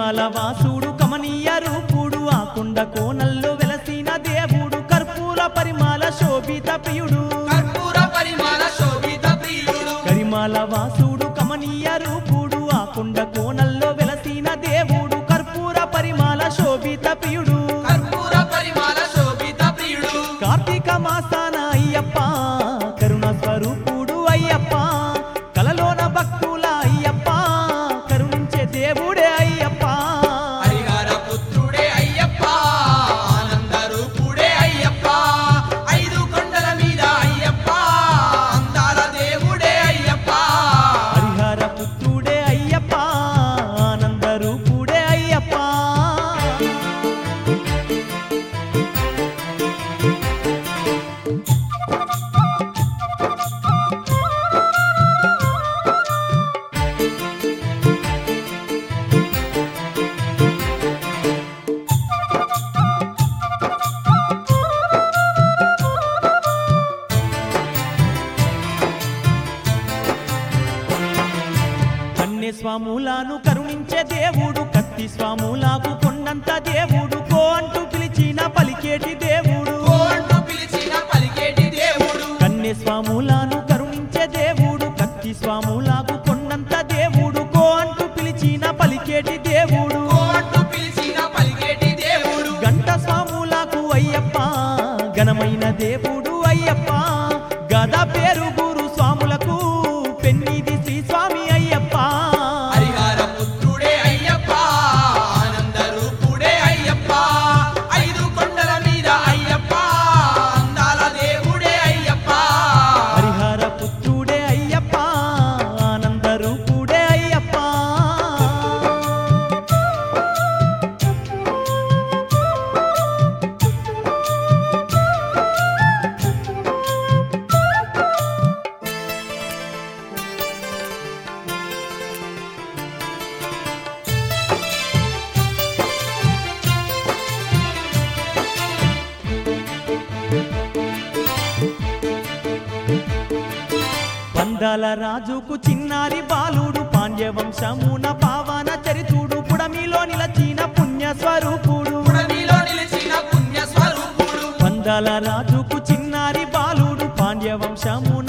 కరిమాల వాసుడు కమనీయ రూపుడు ఆ కొండ కోనల్లో వెలసిన దేవుడు కర్పూర పరిమాల శోభిత ప్రియుడు కర్పూర పరిమళ శోభిత ప్రియుడు కరిమాల వాసుడు కమనీయ రూపుడు ఆ కొండ కోనల్లో వెలసిన దేవుడు కర్పూర పరిమాల శోభిత ప్రియుడు కర్పూర పరిమళ శోభిత ప్రియుడు కార్తీక మాసాన అయ్యప్ప కరుణ స్వరూపుడు అయ్యప్ప కలలోన భక్తుల అయ్యప్ప కరుణించే దేవుడే అయ్యప్ప హరిహర పుత్రుడే అయ్యప్ప ఆనంద రూపుడే అయ్యప్ప ఐదు కొండల మీద అయ్యప్ప అందాల దేవుడే అయ్యప్ప హరిహర పుత్రుడే అయ్యప్ప ఆనంద రూపుడే అయ్యప్ప కన్నె స్వాములను కరుణించే దేవుడు కత్తి స్వాములకు కొండంత దేవుడు కో అంటూ పిలిచిన పలికేటి దేవుడు ఓ అంటూ పిలిచిన పలికేటి దేవుడు కన్నె స్వాములను కరుణించే దేవుడు కత్తి స్వాములకు కొండంత దేవుడు కో అంటూ పిలిచిన పలికేటి దేవుడు ఓ అంటూ పిలిచిన పలికేటి దేవుడు గంట స్వాములకు అయ్యప్ప ఘనమైన దేవుడు అయ్యప్ప గద పేరు గురు స్వాములకు పెన్నిది శ్రీ స్వామి అయ్యప్ప హరిహర పుత్రుడే అయ్యప్ప ఆనంద రూపుడే అయ్యప్ప ఐదు కొండల మీద అయ్యప్ప అందాల దేవుడే అయ్యప్ప హరిహర పుత్రుడే అయ్యప్ప ఆనంద రూపుడే అయ్యప్ప పందాల రాజుకు చిన్నారి బాలుడు పాండ్యవంశమున పావన చరితుడు పుడమిలో నిలచిన పుణ్య స్వరూపుడు పుడమిలో నిలిచిన పుణ్య స్వరూపుడు పందాల రాజుకు చిన్నారి బాలుడు పాండ్యవంశమున